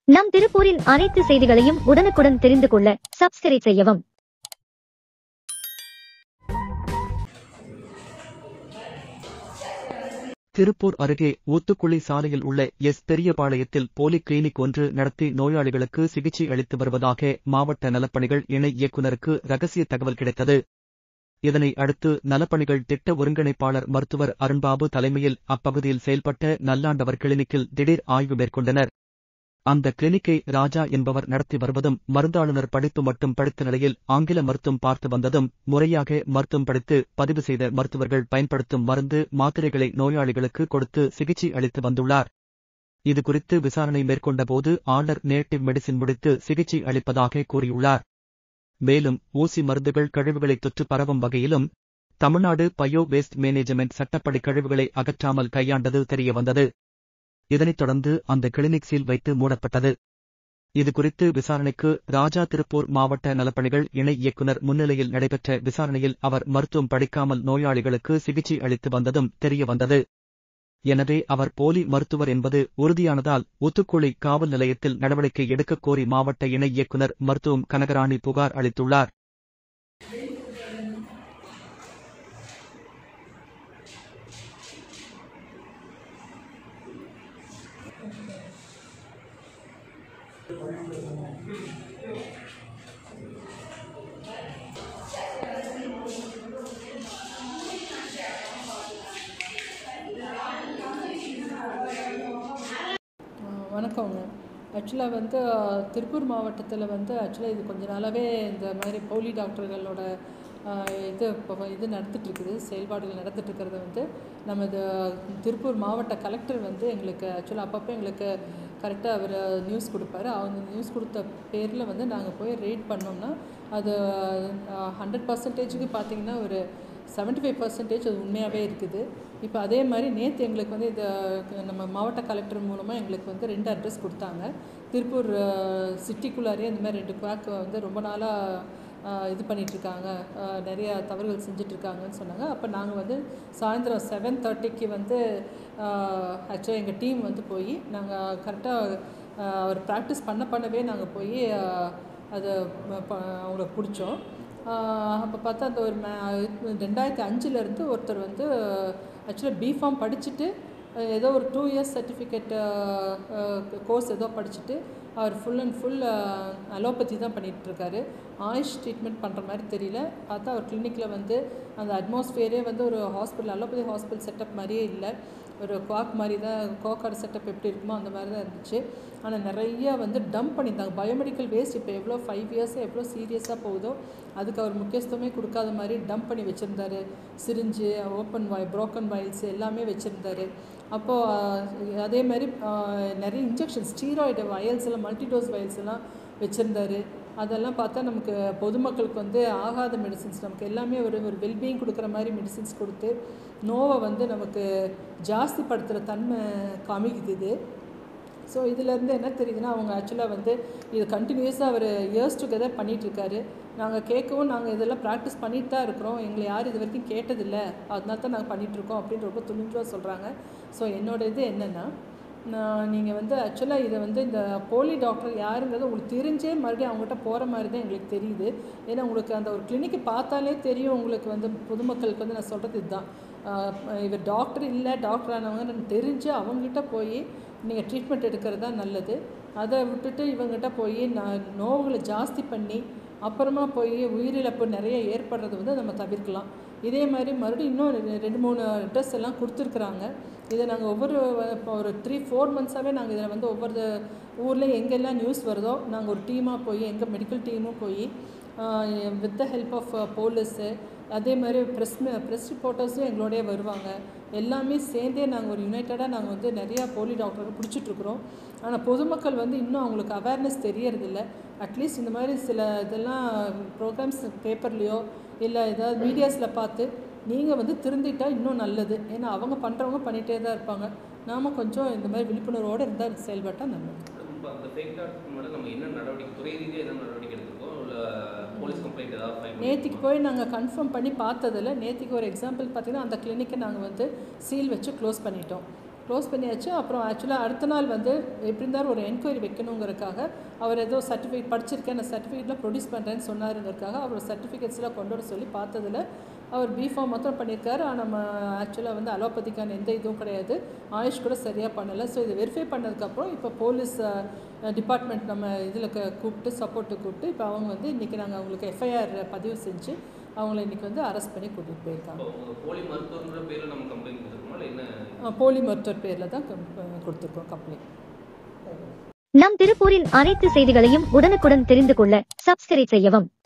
நம் திருப்பூரின் அனைத்து செய்திகளையும் உடனுக்குடன் தெரிந்து கொள்ள சப்ஸ்கிரைப் செய்யவும் திருப்பூர் அருகே ஊத்துக்குளி சாலையில் உள்ள எஸ் பெரியபாளையத்தில் போலி கிளினிக் ஒன்று நடத்தி நோயாளிகளுக்கு சிகிச்சை அளித்து வருவதாக மாவட்ட நலப்பணிகள் இணை இயக்குநருக்கு ரகசிய தகவல் கிடைத்தது இதனை அடுத்து நலப்பணிகள் திட்ட ஒருங்கிணைப்பாளர் மருத்துவர் அருண்பாபு தலைமையில் அப்பகுதியில் செயல்பட்ட நல்லாண்டவர் கிளினிக்கில் திடீர் ஆய்வு மேற்கொண்டனர் அந்த கிளினிக்கை ராஜா என்பவர் நடத்தி வருவதும் மருந்தாளுநர் படிப்பு மட்டும் படித்த நிலையில் ஆங்கில மருத்துவம் பார்த்து வந்ததும் முறையாக மருத்துவம் படித்து பதிவு செய்த மருத்துவர்கள் பயன்படுத்தும் மருந்து மாத்திரைகளை நோயாளிகளுக்கு கொடுத்து சிகிச்சை அளித்து வந்துள்ளார் இதுகுறித்து விசாரணை மேற்கொண்டபோது ஆர்டர் நேட்டிவ் மெடிசின் முடித்து சிகிச்சை அளிப்பதாக கூறியுள்ளார் மேலும் ஊசி மருந்துகள் கழிவுகளை தொற்று பரவும் வகையிலும் தமிழ்நாடு பயோ வேஸ்ட் மேனேஜ்மெண்ட் சட்டப்படி கழிவுகளை அகற்றாமல் கையாண்டது தெரியவந்தது இதனைத் தொடர்ந்து அந்த கிளினிக் சீல் வைத்து மூடப்பட்டது இதுகுறித்து விசாரணைக்கு ராஜா திருப்பூர் மாவட்ட நலப்பணிகள் இணை இயக்குநர் முன்னிலையில் நடைபெற்ற விசாரணையில் அவர் மருத்துவம் படிக்காமல் நோயாளிகளுக்கு சிகிச்சை அளித்து வந்ததும் தெரியவந்தது எனவே அவர் போலி மருத்துவர் என்பது உறுதியானதால் ஊத்துக்குளி காவல் நிலையத்தில் நடவடிக்கை எடுக்கக் கோரி மாவட்ட இணை இயக்குநர் மருத்துவம் கனகராணி புகார் அளித்துள்ளார் ஆஹ் வணக்கங்க ஆக்சுவலாக வந்து ஆஹ் திருப்பூர் மாவட்டத்தில் வந்து ஆக்சுவலாக இது கொஞ்ச நாளாகவே இந்த மாதிரி போலி டாக்டர்களோட ஆஹ் இது இப்போ இது நடந்துட்டுருக்குது செயல்பாடுகள் நடந்துட்டுருக்கிறத வந்து நம்ம இது திருப்பூர் மாவட்ட கலெக்டர் வந்து எங்களுக்கு ஆக்சுவலாக அப்பப்போ எங்களுக்கு கரெக்டாக அவர் நியூஸ் கொடுப்பாரு அவங்க நியூஸ் கொடுத்த பேரில் வந்து நாங்கள் போய் ரீட் பண்ணோம்னா அது ஹண்ட்ரட் பர்சன்டேஜுக்கு பார்த்தீங்கன்னா ஒரு செவன்ட்டி ஃபைவ் பர்சன்டேஜ் அது உண்மையாகவே இருக்குது இப்போ அதே மாதிரி நேற்று எங்களுக்கு வந்து இந்த நம்ம மாவட்ட கலெக்டர் மூலமாக எங்களுக்கு வந்து ரெண்டு அட்ரஸ் கொடுத்தாங்க திருப்பூர் சிட்டிக்குள்ளாரே இந்த மாதிரி ரெண்டு குவாக் வந்து ரொம்ப நாளாக இது பண்ணிகிட்ருக்காங்க நிறைய தவறுகள் செஞ்சிட்ருக்காங்கன்னு சொன்னாங்க அப்போ நாங்கள் வந்து சாயந்தரம் செவன் தேர்ட்டிக்கு வந்து ஆக்சுவலாக எங்கள் டீம் வந்து போய் நாங்கள் கரெக்டாக அவர் ப்ராக்டிஸ் பண்ண பண்ணவே நாங்கள் போய் அதை ப- அவங்கள பிடிச்சோம் அப்போ பார்த்தா அந்த ஒரு மே ரெண்டாயிரத்தி அஞ்சுலேருந்து ஒருத்தர் வந்து ஆக்சுவலாக பிஃபார்ம் படிச்சுட்டு அஹ் ஏதோ ஒரு டூ இயர்ஸ் சர்டிஃபிகேட் கோர்ஸ் ஏதோ படிச்சுட்டு அவர் ஃபுல் அண்ட் ஃபுல் அலோபதி தான் பண்ணிட்டு இருக்காரு ஆயுஷ் ட்ரீட்மெண்ட் பண்ணுற மாதிரி தெரியல பார்த்தா அவர் கிளினிக்கில் வந்து அந்த அட்மாஸ்ஃபியரே வந்து ஒரு ஹாஸ்பிட்டல் அலோபதி ஹாஸ்பிட்டல் செட்டப் மாதிரியே இல்லை ஒரு குவாக் மாதிரி தான் கோக்கார்டு செட்டப் எப்படி இருக்குமோ அந்த மாதிரி தான் இருந்துச்சு ஆனால் நிறைய வந்து டம்ப் பண்ணியிருந்தாங்க பயோமெடிக்கல் வேஸ்ட் இப்போ எவ்வளோ ஃபைவ் இயர்ஸாக எவ்வளோ சீரியஸாக போகுதோ அதுக்கு அவர் முக்கியத்துவமே கொடுக்காத மாதிரி டம்ப் பண்ணி வச்சுருந்தாரு syringe open vial broken vials எல்லாமே வச்சுருந்தாரு அப்போது அதே மாதிரி ஆஹ், நிறைய இன்ஜெக்ஷன் ஸ்டீராய்டு வயல்ஸ் எல்லாம் மல்டிடோஸ் வயல்ஸ் எல்லாம் வச்சுருந்தாரு அதெல்லாம் பார்த்தா நமக்கு பொதுமக்களுக்கு வந்து ஆகாத மெடிசின்ஸ் நமக்கு எல்லாமே ஒரு ஒரு வெல்பீயிங் கொடுக்குற மாதிரி மெடிசின்ஸ் கொடுத்து நோவை வந்து நமக்கு ஜாஸ்தி படுத்துகிற தன்மை காமிக்குது இது ஸோ இதுலேருந்து என்ன தெரியுதுன்னா அவங்க ஆக்சுவலாக வந்து இது கண்டினியூஸாக அவர் இயர்ஸ் டுகெதர் பண்ணிகிட்ருக்காரு நாங்கள் கேட்கவும் நாங்கள் இதெல்லாம் ப்ராக்டிஸ் பண்ணிட்டு தான் இருக்கிறோம் எங்களை யாரும் இது வரைக்கும் கேட்டதில்லை அதனால தான் நாங்கள் பண்ணிகிட்ருக்கோம் அப்படின்னு ரொம்ப துணிஞ்சாக சொல்கிறாங்க ஸோ என்னோட இது என்னென்னா நீங்கள் வந்து ஆக்சுவலாக இதை வந்து இந்த போலி டாக்டர் யாருங்கிறது உங்களுக்கு தெரிஞ்சே மறுபடியும் அவங்ககிட்ட போகிற மாதிரி தான் எங்களுக்கு தெரியுது ஏன்னா உங்களுக்கு அந்த ஒரு கிளினிக்கை பார்த்தாலே தெரியும் உங்களுக்கு வந்து பொதுமக்களுக்கு வந்து நான் சொல்கிறது இதுதான் ஆஹ் இவர் டாக்டர் இல்லை டாக்டர் ஆனவங்கன்னு தெரிஞ்சு அவங்ககிட்ட போய் நீங்கள் ட்ரீட்மெண்ட் எடுக்கிறது தான் நல்லது அதை விட்டுட்டு இவங்ககிட்ட போய் நான் நோவுகளை ஜாஸ்தி பண்ணி அப்புறமா போய் உயிரிழப்பு நிறைய ஏற்படுறது வந்து நம்ம தவிர்க்கலாம் இதே மாதிரி மறுபடியும் இன்னும் ரெ- ரெண்டு மூணு ட்ரெஸ் எல்லாம் கொடுத்துருக்குறாங்க இதை நாங்கள் ஒவ்வொரு வ- இப்போ ஒரு த்ரீ ஃபோர் மந்த்ஸாகவே நாங்கள் இதில் வந்து ஒவ்வொரு ஊரில் எங்கெல்லாம் நியூஸ் வருதோ நாங்கள் ஒரு டீமாக போய் எங்கள் மெடிக்கல் டீமும் போய் with the help of police அதே மாதிரி ப்ரெஸ் ப்ரெஸ் ரிப்போர்ட்டர்ஸும் எங்களோடய வருவாங்க எல்லாமே சேர்ந்தே நாங்கள் ஒரு யுனைட்டடாக நாங்கள் வந்து நிறையா போலி டாக்டர்கள் பிடிச்சிட்ருக்குறோம் ஆனால் பொதுமக்கள் வந்து இன்னும் அவங்களுக்கு அவேர்னஸ் தெரியறதில்ல அட்லீஸ்ட் இந்த மாதிரி சில இதெல்லாம் ப்ரோக்ராம்ஸ் பேப்பர்லேயோ இல்லை ஏதாவது மீடியாஸில் பார்த்து நீங்கள் வந்து திருந்திட்டா இன்னும் நல்லது ஏன்னா அவங்க பண்ணுறவங்க பண்ணிகிட்டே தான் இருப்பாங்க நாம் கொஞ்சம் இந்த மாதிரி விழிப்புணர்வோடு இருந்தால் செயல்பட்டால் நல்லது இப்போ அந்த ஃபேக் டாக்டர் மேலே நம்ம என்ன நடவடிக்கை துறை ரீதியாக என்ன நடவடிக்கை எடுத்திருக்கோம் இல்லை போலீஸ் கம்ப்ளைண்ட் ஏதாவது ஃபைல் நேத்திக்கு போய் நாங்கள் கன்ஃபார்ம் பண்ணி பார்த்ததில் நேத்திக்கு ஒரு எக்ஸாம்பிள் பார்த்தீங்கன்னா அந்த கிளினிக்கை நாங்கள் வந்து சீல் வச்சு க்ளோஸ் பண்ணிட்டோம் க்ளோஸ் பண்ணியாச்சு அப்புறம் ஆக்சுவலாக அடுத்த நாள் வந்து எப்படி இருந்தாலும் ஒரு என்கொயரி வைக்கணுங்கிறதுக்காக அவர் ஏதோ சர்டிஃபிகேட் படிச்சிருக்கேன் அந்த சர்டிஃபிகேட்லாம் ப்ரொடியூஸ் பண்ணுறேன்னு சொன்னாருங்கிறதுக்காக அவர் சர்டிஃபிகேட்ஸ்லாம் கொண்டு வர சொல்லி பார்த்ததில் அவர் பிஃபார்ம் மாத்திரம் பண்ணியிருக்காரு ஆனால் நம்ம ஆக்சுவலாக வந்து அலோபதிக்கான எந்த இதுவும் கிடையாது ஆயுஷ் கூட சரியாக பண்ணலை ஸோ இதை வெரிஃபை பண்ணதுக்கப்புறம் இப்போ போலீஸ் டிபார்ட்மெண்ட் நம்ம இதில் கூப்பிட்டு சப்போர்ட்டு கூப்பிட்டு இப்போ அவங்க வந்து இன்றைக்கி நாங்கள் அவங்களுக்கு எஃப்ஐஆர் பதிவு செஞ்சு அவங்கள இன்றைக்கி வந்து அரெஸ்ட் பண்ணி கூட்டிகிட்டு போயிருக்காங்க இப்போ உங்க போலி மருத்துவங்கிற பேரில் நம்ம கம்ப்ளைண்ட் கொடுத்துருக்கோமா இல்லை என்ன அஹ் போலி மருத்துவர் பேரில் தான் கம்- கொடுத்துருக்கோம் கம்ப்ளைண்ட் நம் திருப்பூரின் அனைத்து செய்திகளையும் உடனுக்குடன் தெரிந்து கொள்ள சப்ஸ்கிரைப் செய்யவும்